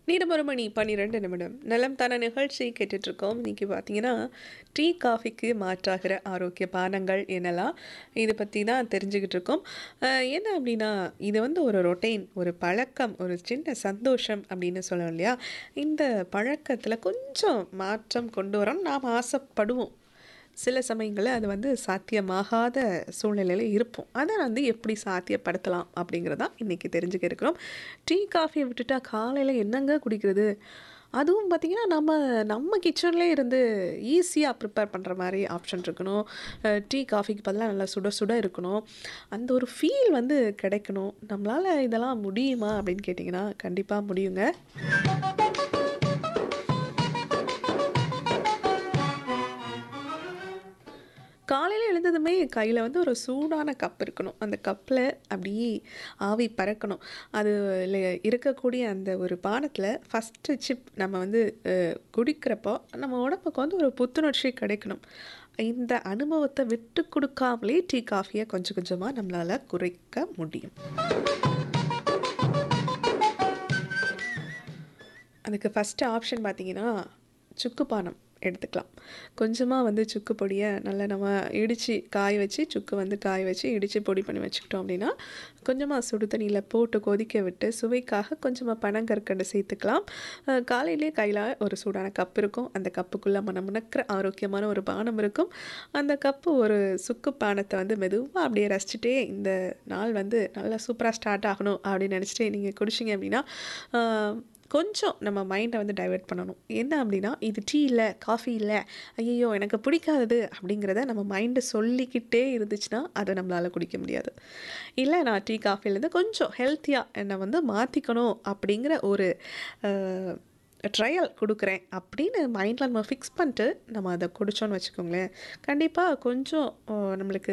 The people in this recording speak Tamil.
நேரம் ஒரு மணி பன்னிரெண்டு நிமிடம் நலம் தான நிகழ்ச்சி கேட்டுட்ருக்கோம் இன்னைக்கு பார்த்தீங்கன்னா டீ காஃபிக்கு மாற்றாகிற ஆரோக்கிய பானங்கள் என்னெல்லாம் இதை பற்றி தான் தெரிஞ்சுக்கிட்டு இருக்கோம் அஹ் என்ன அப்படின்னா இது வந்து ஒரு ரொட்டீன் ஒரு பழக்கம் ஒரு சின்ன சந்தோஷம் அப்படின்னு சொல்லணும் இல்லையா இந்த பழக்கத்தில் கொஞ்சம் மாற்றம் கொண்டு வரோம் நாம் ஆசைப்படுவோம் சில சமயங்களில் அது வந்து சாத்தியமாகாத சூழ்நிலையில் இருப்போம் அதை வந்து எப்படி சாத்தியப்படுத்தலாம் அப்படிங்கிறதான் இன்றைக்கி தெரிஞ்சுக்க இருக்கிறோம் டீ காஃபியை விட்டுட்டா காலையில் என்னங்க குடிக்கிறது அதுவும் பார்த்திங்கன்னா நம்ம நம்ம கிச்சன்லேயே இருந்து ஈஸியாக ப்ரிப்பேர் பண்ணுற மாதிரி ஆப்ஷன் இருக்கணும் அஹ் டீ காஃபிக்கு பதிலாக நல்லா சுட சுட இருக்கணும் அந்த ஒரு ஃபீல் வந்து கிடைக்கணும் நம்மளால் இதெல்லாம் முடியுமா அப்படின்னு கேட்டிங்கன்னா கண்டிப்பாக முடியுங்க காலையில் எழுந்ததுமே கையில் வந்து ஒரு சூடான கப் இருக்கணும் அந்த கப்பில் அப்படியே ஆவி பறக்கணும் அது இருக்கக்கூடிய அந்த ஒரு பானத்தில் ஃபஸ்ட்டு சிப் நம்ம வந்து அஹ், குடிக்கிறப்போ நம்ம உடம்புக்கு வந்து ஒரு புத்துணர்ச்சி கிடைக்கணும் இந்த அனுபவத்தை விட்டு கொடுக்காமலே டீ காஃபியை கொஞ்சம் கொஞ்சமாக நம்மளால் குறைக்க முடியும் அதுக்கு ஃபஸ்ட்டு ஆப்ஷன் பார்த்தீங்கன்னா சுக்கு பானம் எடுத்துக்கலாம் கொஞ்சமாக வந்து சுக்கு பொடியை நல்லா நம்ம இடித்து காய வச்சு சுக்கு வந்து காய வச்சு இடித்து பொடி பண்ணி வச்சுக்கிட்டோம் அப்படின்னா கொஞ்சமாக சுடு தண்ணியில் போட்டு கொதிக்க விட்டு சுவைக்காக கொஞ்சமாக பனங்கற்கண்டு சேர்த்துக்கலாம் அஹ் காலையிலே கையில் ஒரு சூடான கப் இருக்கும் அந்த கப்புக்குள்ளே மனம் முணக்கிற ஆரோக்கியமான ஒரு பானம் இருக்கும் அந்த கப்பு ஒரு சுக்கு பானத்தை வந்து மெதுவாக அப்படியே ரசிச்சுட்டே இந்த நாள் வந்து நல்லா சூப்பராக ஸ்டார்ட் ஆகணும் அப்படின்னு நினச்சிட்டு நீங்கள் குடிச்சிங்க அப்படின்னா அஹ், கொஞ்சம் நம்ம மைண்டை வந்து டைவெர்ட் பண்ணணும் என்ன அப்படின்னா இது டீ இல்லை காஃபி இல்லை ஐயோ எனக்கு பிடிக்காதது அப்படிங்கிறத நம்ம மைண்டு சொல்லிக்கிட்டே இருந்துச்சுன்னா அதை நம்மளால் குடிக்க முடியாது இல்லை நான் டீ காஃபிலேருந்து கொஞ்சம் ஹெல்த்தியாக என்னை வந்து மாற்றிக்கணும் அப்படிங்கிற ஒரு ட்ரையல் கொடுக்குறேன் அப்படின்னு மைண்டில் நம்ம ஃபிக்ஸ் பண்ணிட்டு நம்ம அதை குடித்தோன்னு வச்சுக்கோங்களேன் கண்டிப்பாக கொஞ்சம் அஹ், நம்மளுக்கு